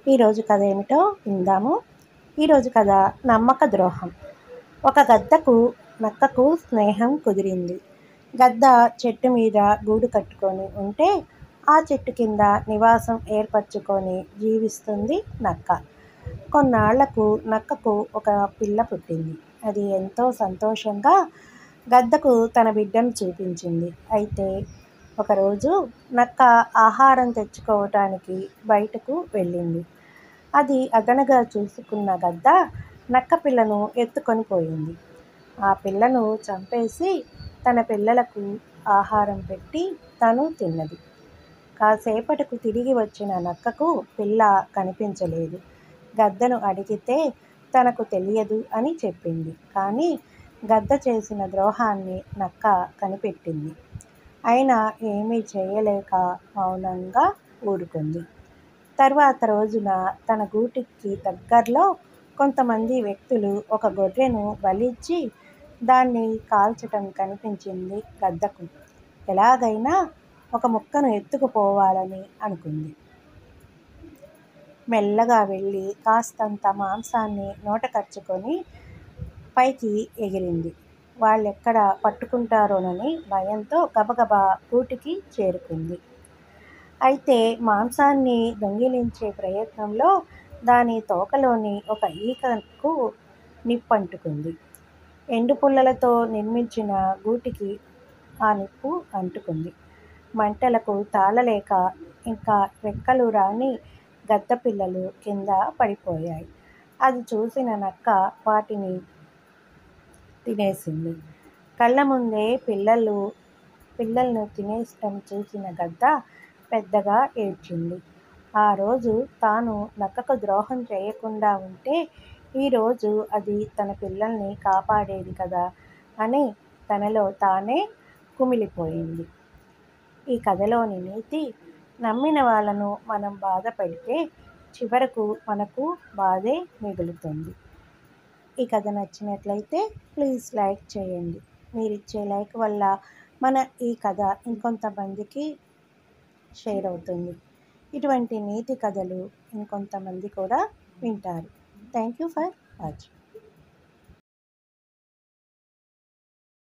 ఈరోజు కథ ఏమిటో విందాము ఈరోజు కథ నమ్మక ద్రోహం ఒక గద్దకు నక్కకు స్నేహం కుదిరింది గద్ద చెట్టు మీద గూడు కట్టుకొని ఉంటే ఆ చెట్టు కింద నివాసం ఏర్పరచుకొని జీవిస్తుంది నక్క కొన్నాళ్లకు నక్కకు ఒక పిల్ల పుట్టింది అది ఎంతో సంతోషంగా గద్దకు తన బిడ్డను చూపించింది అయితే ఒకరోజు నక్క ఆహారం తెచ్చుకోవటానికి బయటకు వెళ్ళింది అది అదనగా చూసుకున్న గద్ద నక్క పిల్లను ఎత్తుకొని పోయింది ఆ పిల్లను చంపేసి తన పిల్లలకు ఆహారం పెట్టి తను తిన్నది కాసేపటకు తిరిగి వచ్చిన నక్కకు పిల్ల కనిపించలేదు గద్దను అడిగితే తనకు తెలియదు అని చెప్పింది కానీ గద్ద చేసిన ద్రోహాన్ని నక్క కనిపెట్టింది అయినా ఏమీ చేయలేక మౌనంగా ఊరుకుంది తర్వాత రోజున తన గూటికి దగ్గర్లో కొంతమంది వ్యక్తులు ఒక గొర్రెను బలిచ్చి దాన్ని కాల్చటం కనిపించింది గద్దకు ఎలాగైనా ఒక ముక్కను ఎత్తుకుపోవాలని అనుకుంది మెల్లగా వెళ్ళి కాస్తంత మాంసాన్ని నోటకరుచుకొని పైకి ఎగిరింది వాళ్ళెక్కడ పట్టుకుంటారోనని భయంతో గబగబా గూటికి చేరుకుంది అయితే మాంసాన్ని దొంగిలించే ప్రయత్నంలో దాని తోకలోని ఒక ఈకకు నిప్పంటుకుంది ఎండు పుల్లలతో నిర్మించిన గూటికి ఆ నిప్పు అంటుకుంది మంటలకు తాళలేక ఇంకా రెక్కలు రాని గద్ద పిల్లలు కింద పడిపోయాయి అది చూసిన నక్క వాటిని తినేసింది కళ్ళ ముందే పిల్లలు పిల్లలను తినేయటం చూసిన గద్ద పెద్దగా ఏడ్చింది ఆ రోజు తాను నక్కకు ద్రోహం చేయకుండా ఉంటే ఈరోజు అది తన పిల్లల్ని కాపాడేది కదా అని తనలో తానే కుమిలిపోయింది ఈ కథలోని నీతి నమ్మిన వాళ్ళను మనం బాధ పెడితే చివరకు మనకు బాధే మిగులుతుంది ఈ కథ నచ్చినట్లయితే ప్లీజ్ లైక్ చేయండి మీరు ఇచ్చే లైక్ వల్ల మన ఈ కథ ఇంకొంతమందికి షేర్ అవుతుంది ఇటువంటి నీతి కథలు ఇంకొంతమంది కూడా వింటారు థ్యాంక్ యూ ఫర్ వాచింగ్